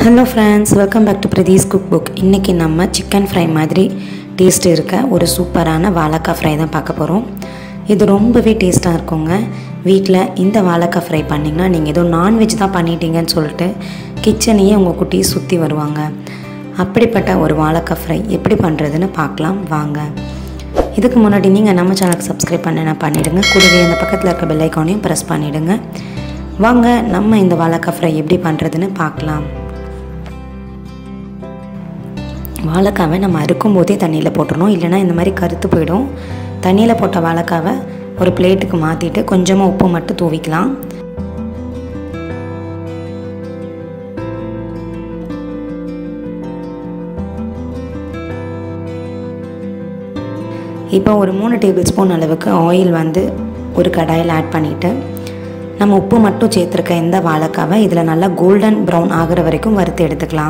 hello friends welcome back to Pradeesh cook book இன்றைக்கி நம்ம chicken fry மாதிரி டேஸ்ட் இருக்க ஒரு சூப்பரான வாழைக்காய் ஃப்ரை தான் பார்க்க போகிறோம் இது ரொம்பவே டேஸ்ட்டாக இருக்குங்க வீட்டில் இந்த வாழைக்காய் ஃப்ரை பண்ணிங்கன்னா நீங்கள் ஏதோ நான்வெஜ் தான் பண்ணிட்டீங்கன்னு சொல்லிட்டு கிச்சனையே உங்கள் குட்டியை சுற்றி வருவாங்க அப்படிப்பட்ட ஒரு வாழைக்காய் ஃப்ரை எப்படி பண்ணுறதுன்னு பார்க்கலாம் வாங்க இதுக்கு முன்னாடி நீங்கள் நம்ம சேனலுக்கு சப்ஸ்கிரைப் பண்ண பண்ணிவிடுங்க கூடவே அந்த பக்கத்தில் இருக்க பெல் ஐக்கானையும் ப்ரெஸ் பண்ணிவிடுங்க வாங்க நம்ம இந்த வாழைக்காய் ஃப்ரை எப்படி பண்ணுறதுன்னு பார்க்கலாம் வாழைக்காவை நம்ம அறுக்கும் போதே தண்ணியில் போட்டுறணும் இல்லைனா இந்த மாதிரி கருத்து போயிடும் தண்ணியில் போட்ட வாழைக்காவை ஒரு பிளேட்டுக்கு மாற்றிட்டு கொஞ்சமாக உப்பு மட்டும் தூவிக்கலாம் இப்போ ஒரு மூணு டேபிள் ஸ்பூன் அளவுக்கு ஆயில் வந்து ஒரு கடாயில் ஆட் பண்ணிவிட்டு நம்ம உப்பு மட்டும் சேர்த்துருக்க இந்த வாழைக்காவை இதில் நல்லா கோல்டன் ப்ரௌன் ஆகிற வரைக்கும் வறுத்து எடுத்துக்கலாம்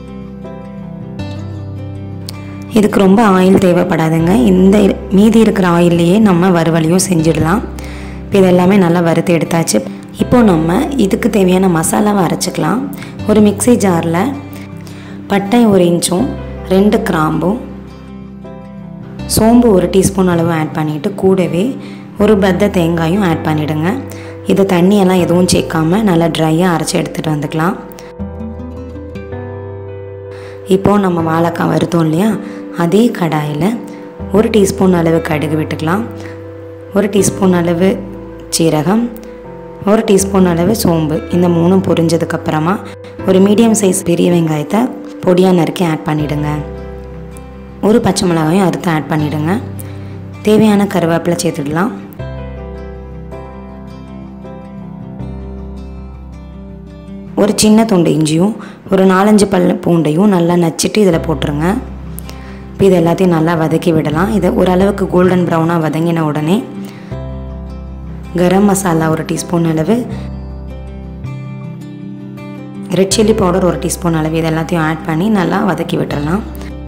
இதுக்கு ரொம்ப ஆயில் தேவைப்படாதுங்க இந்த மீதி இருக்கிற ஆயில்லையே நம்ம வறுவலையும் செஞ்சிடலாம் இப்போ இதெல்லாமே நல்லா வறுத்து எடுத்தாச்சு இப்போது நம்ம இதுக்கு தேவையான மசாலாவை அரைச்சிக்கலாம் ஒரு மிக்சி ஜாரில் பட்டை ஒரு இன்ச்சும் ரெண்டு கிராம்பும் சோம்பு ஒரு டீஸ்பூன் அளவு ஆட் பண்ணிவிட்டு கூடவே ஒரு பத்த தேங்காயும் ஆட் பண்ணிவிடுங்க இதை தண்ணியெல்லாம் எதுவும் சேர்க்காம நல்லா ட்ரையாக அரைச்சி எடுத்துகிட்டு வந்துக்கலாம் இப்போது நம்ம வாழைக்காய் வருத்தோம் இல்லையா அதே கடாயில் ஒரு டீஸ்பூன் அளவு கடுகு விட்டுக்கலாம் ஒரு டீஸ்பூன் அளவு சீரகம் ஒரு டீஸ்பூன் அளவு சோம்பு இந்த மூணும் பொரிஞ்சதுக்கப்புறமா ஒரு மீடியம் சைஸ் பெரிய வெங்காயத்தை பொடியாக நறுக்கி ஆட் பண்ணிவிடுங்க ஒரு பச்சை மிளகாயும் அறுத்து ஆட் பண்ணிவிடுங்க தேவையான கருவேப்பிலை சேர்த்துடலாம் ஒரு சின்ன துண்டு இஞ்சியும் ஒரு நாலஞ்சு பல் பூண்டையும் நல்லா நச்சுட்டு இதில் போட்டுருங்க இப்போ இது எல்லாத்தையும் நல்லா வதக்கி விடலாம் இதை ஓரளவுக்கு கோல்டன் ப்ரௌனாக வதங்கின உடனே கரம் மசாலா ஒரு டீஸ்பூன் அளவு ரெட் சில்லி பவுடர் ஒரு டீஸ்பூன் அளவு இது எல்லாத்தையும் ஆட் பண்ணி நல்லா வதக்கி விட்டுறலாம்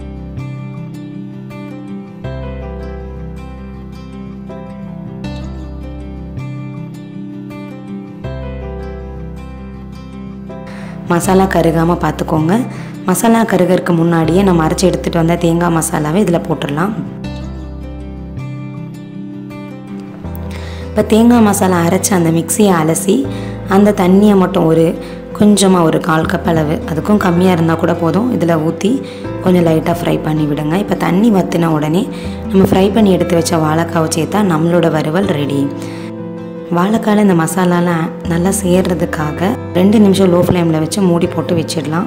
மசாலா கருகாமல் பார்த்துக்கோங்க மசாலா கருகிறதுக்கு முன்னாடியே நம்ம அரைச்சி எடுத்துகிட்டு வந்த தேங்காய் மசாலாவை இதில் போட்டுடலாம் இப்போ தேங்காய் மசாலா அரைச்சி அந்த மிக்சியை அலசி அந்த தண்ணியை மட்டும் ஒரு கொஞ்சமாக ஒரு கால் கப் அளவு அதுக்கும் கம்மியாக இருந்தால் கூட போதும் இதில் ஊற்றி கொஞ்சம் லைட்டாக ஃப்ரை பண்ணி விடுங்க இப்போ தண்ணி வற்றின உடனே நம்ம ஃப்ரை பண்ணி எடுத்து வச்ச வாழைக்காவை சேர்த்தா நம்மளோட வறுவல் ரெடி வாழைக்காயில் இந்த மசாலாலாம் நல்லா சேர்றதுக்காக ரெண்டு நிமிஷம் லோ ஃப்ளேமில் வச்சு மூடி போட்டு வச்சிடலாம்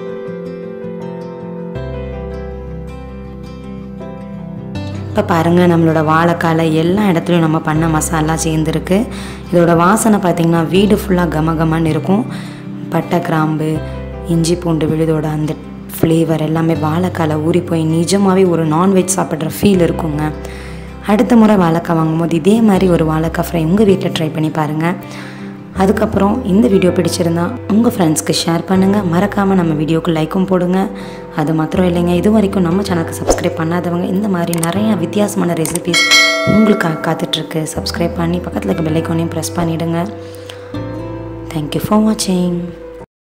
இப்போ பாருங்கள் நம்மளோட வாழைக்கால எல்லா இடத்துலையும் நம்ம பண்ண மசாலா சேர்ந்துருக்கு இதோட வாசனை பார்த்திங்கன்னா வீடு ஃபுல்லாக கம கமன்னு இருக்கும் பட்டை கிராம்பு இஞ்சி பூண்டு விழுதோட அந்த ஃப்ளேவர் எல்லாமே வாழைக்கால ஊறி போய் நிஜமாகவே ஒரு நான்வெஜ் சாப்பிட்ற ஃபீல் இருக்குங்க அடுத்த முறை வாழைக்காய் வாங்கும்போது இதே மாதிரி ஒரு வாழைக்காய் ஃப்ரை உங்கள் வீட்டில் ட்ரை பண்ணி பாருங்கள் அதுக்கப்புறம் இந்த வீடியோ பிடிச்சிருந்தா உங்கள் ஃப்ரெண்ட்ஸ்க்கு ஷேர் பண்ணுங்கள் மறக்காமல் நம்ம வீடியோக்கு லைக்கும் போடுங்க அது மாத்திரம் இல்லைங்க இது வரைக்கும் நம்ம சேனலுக்கு சப்ஸ்கிரைப் பண்ணாதவங்க இந்த மாதிரி நிறைய வித்தியாசமான ரெசிபிஸ் உங்களுக்காக காத்துட்ருக்கு சப்ஸ்கிரைப் பண்ணி பக்கத்தில் இருக்க பெல்லைக்கோனையும் ப்ரெஸ் பண்ணிவிடுங்க தேங்க்யூ ஃபார் வாட்சிங்